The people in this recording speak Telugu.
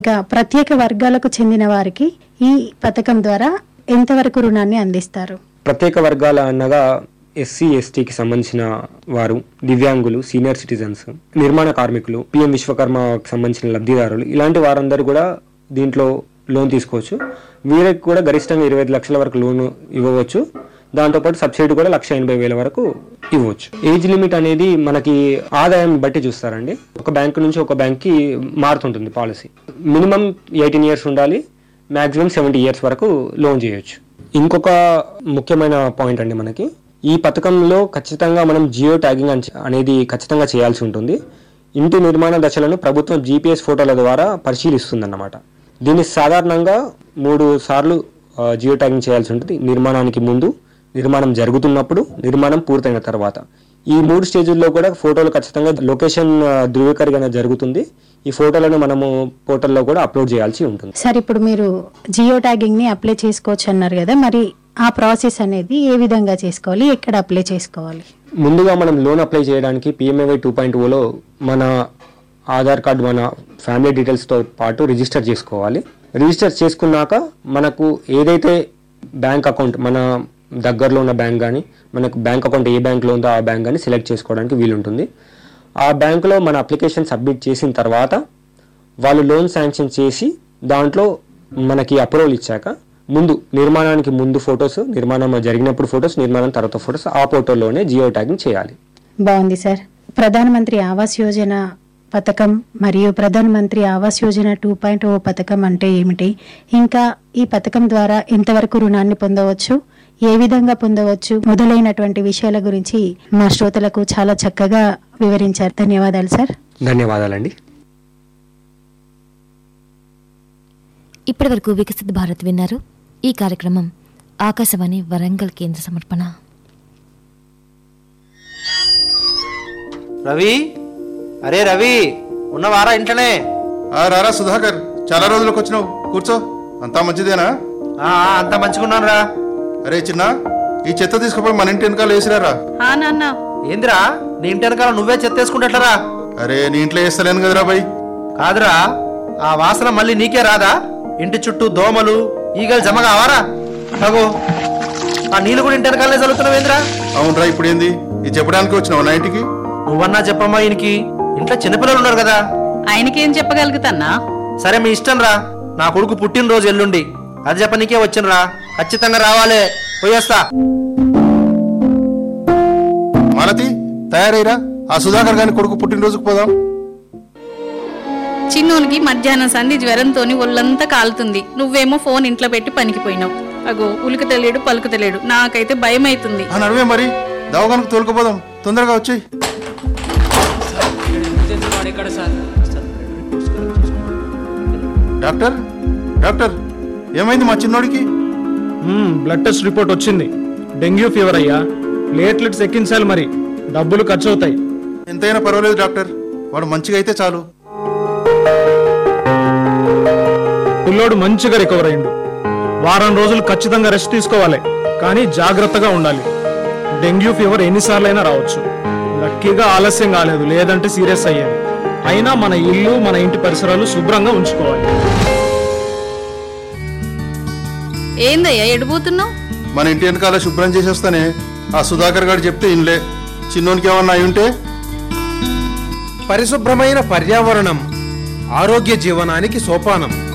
ఇక ప్రత్యేక వర్గాలకు చెందిన వారికి ఈ పథకం ద్వారా ఎంతవరకు రుణాన్ని అందిస్తారు ప్రత్యేక వర్గాల అనగా ఎస్సీ ఎస్టీకి సంబంధించిన వారు దివ్యాంగులు సీనియర్ సిటిజన్స్ నిర్మాణ కార్మికులు పిఎం విశ్వకర్మకు సంబంధించిన లబ్ధిదారులు ఇలాంటి వారందరూ కూడా దీంట్లో లోన్ తీసుకోవచ్చు వీరికి కూడా గరిష్టంగా ఇరవై ఐదు లక్షల వరకు లోన్ ఇవ్వవచ్చు దాంతోపాటు సబ్సిడీ కూడా లక్ష ఎనభై వేల వరకు ఇవ్వచ్చు ఏజ్ లిమిట్ అనేది మనకి ఆదాయం బట్టి చూస్తారండి ఒక బ్యాంక్ నుంచి ఒక బ్యాంక్కి మారుతుంటుంది పాలసీ మినిమం ఎయిటీన్ ఇయర్స్ ఉండాలి మాక్సిమం సెవెంటీ ఇయర్స్ వరకు లోన్ చేయొచ్చు ఇంకొక ముఖ్యమైన పాయింట్ అండి మనకి ఈ పథకంలో ఖచ్చితంగా మనం జియో ట్యాగింగ్ అని- అనేది ఖచ్చితంగా చేయాల్సి ఉంటుంది ఇంటి నిర్మాణ దశలను ప్రభుత్వం జీపీఎస్ ఫోటోల ద్వారా పరిశీలిస్తుందన్నమాట దీన్ని సాధారణంగా మూడు సార్లు ఆ, జియో ట్యాగింగ్ చేయాల్సి ఉంటుంది నిర్మాణానికి ముందు నిర్మాణం జరుగుతున్నప్పుడు నిర్మాణం పూర్తయిన తర్వాత ఈ మూడు స్టేజుల్లో కూడా ఫోటోలు ఖచ్చితంగా లొకేషన్ ఆ, ధృవీకరణ జరుగుతుంది ఈ ఫోటోలను మనము పోర్టల్లో కూడా అప్లోడ్ చేయాల్సి ఉంటుంది సార్ ఇప్పుడు మీరు జియో ట్యాగింగ్ ని అప్లై చేసుకోవచ్చు అన్నారు కదా మరి ఆ ప్రాసెస్ అనేది ఏ విధంగా చేసుకోవాలి ఎక్కడ అప్లై చేసుకోవాలి ముందుగా మనం లోన్ అప్లై చేయడానికి పిఎంఏవై టూ పాయింట్ ఓలో మన ఆధార్ కార్డు మన ఫ్యామిలీ డీటెయిల్స్తో పాటు రిజిస్టర్ చేసుకోవాలి రిజిస్టర్ చేసుకున్నాక మనకు ఏదైతే బ్యాంక్ అకౌంట్ మన దగ్గరలో ఉన్న బ్యాంక్ కానీ మనకు బ్యాంక్ అకౌంట్ ఏ బ్యాంక్లో ఉందో ఆ బ్యాంక్ కానీ సెలెక్ట్ చేసుకోవడానికి వీలుంటుంది ఆ బ్యాంకులో మన అప్లికేషన్ సబ్మిట్ చేసిన తర్వాత వాళ్ళు లోన్ శాంక్షన్ చేసి దాంట్లో మనకి అప్రూవల్ ఇచ్చాక ముందు నిర్మాణానికి ముందు ఫొటోస్ నిర్మాణం జరిగినప్పుడు ఫొటోస్ నిర్మాణం తర్వాత ఫొటోస్ ఆ ఫోటోలోనే జియో ట్యాగింగ్ చేయాలి బాగుంది సార్ ప్రధానమంత్రి ఆవాస్ యోజన పథకం మరియు Pradhan Mantri Awas Yojana two point O పథకం అంటే ఏమిటి ఇంకా ఈ పథకం ద్వారా ఎంతవరకు రుణాన్ని పొందవచ్చు ఏ విధంగా పొందవచ్చు మొదలైనటువంటి విషయాల గురించి మా శ్రోతలకు చాలా చక్కగా వివరించారు ధన్యవాదాలు సార్ ధన్యవాదాలండి ఇప్పటివరకు వికసిత్ భారత్ విన్నారు ఈ కార్యక్రమం ఆకాశవాణి వరంగల్ కేంద్ర సమర్పణ రవి అరే రవి ఉన్నవారా ఇంట్లోనే ఆ రారా సుధాకర్ చాలా రోజులకు వచ్చినావు కూర్చో అంతా మంచిదేనా ఆ, ఆ, అంతా మంచిగున్నాను రా అరే చిన్న ఈ చెత్త తీసుకుపోయి మన ఇంటి వెనకాల వేసిరారా ఆ నాన్న ఏందిరా నీ ఇంటి వెనకాల నువ్వే చెత్తేసుకుంటట్లరా అరే నీ ఇంట్లో వేస్తలేను కదరా బై కాదురా ఆ వాసన మళ్ళీ నీకే రాదా ఇంటి చుట్టూ దోమలు ఈగలు జమ కావారా తగు ఆ నీళ్ళు కూడా ఇంటి వెనకాలనే చల్లుతున్నావేంద్రా అవునరా ఇప్పుడు ఏంది ఇది చెప్పడానికి వచ్చినావు నా ఇంటికి నువ్వన్నా చెప్పమ్మా ఈయనకి ఇంట్లో చిన్నపిల్లలు ఉన్నారు కదా ఆయనకేం చెప్పగలుగుతాన్నా సరే మీ ఇష్టం రా నా కొడుకు పుట్టినరోజు ఎల్లుండి అది చెప్ప నీకే వచ్చినరా ఖచ్చితంగా రావాలే పోయేస్తా మాలతి తయారైరా ఆ సుధాకర్ గారి కొడుకు పుట్టినరోజుకు పోదాం చిన్నోనికి మధ్యాహ్నం సంధి జ్వరంతోని ఒళ్ళంతా కాలుతుంది నువ్వేమో ఫోన్ ఇంట్లో పెట్టి పనికిపోయినావు అగో ఉలికి తెలియడు పలుకు తెలియడు నాకైతే భయం అవుతుంది ఆ నడువే మరి దవాఖానకు తోలుకుపోదాం తొందరగా వచ్చేయి డాక్టర్ డాక్టర్ ఏమైంది మా చిన్నోడికి మ్మ్, బ్లడ్ టెస్ట్ రిపోర్ట్ వచ్చింది డెంగ్యూ ఫీవర్ అయ్యా ప్లేట్లెట్స్ ఎక్కించాలి మరి డబ్బులు ఖర్చు అవుతాయి ఎంతైనా పర్వాలేదు డాక్టర్ వాడు మంచిగా అయితే చాలు పిల్లోడు మంచిగా రికవర్ అయిండు వారం రోజులు ఖచ్చితంగా రెస్ట్ తీసుకోవాలి కానీ జాగ్రత్తగా ఉండాలి డెంగ్యూ ఫీవర్ ఎన్నిసార్లైనా రావచ్చు లక్కీగా ఆలస్యం కాలేదు లేదంటే సీరియస్ అయ్యేది అయినా మన ఇల్లు మన ఇంటి పరిసరాలు శుభ్రంగా ఉంచుకోవాలి ఏందయ్యా ఎడిపోతున్నావు మన ఇంటి వెనకాల శుభ్రం చేసేస్తానే ఆ సుధాకర్ గారు చెప్తే ఇన్లే చిన్నోనికి ఏమన్నా అయి ఉంటే పరిశుభ్రమైన పర్యావరణం ఆరోగ్య జీవనానికి సోపానం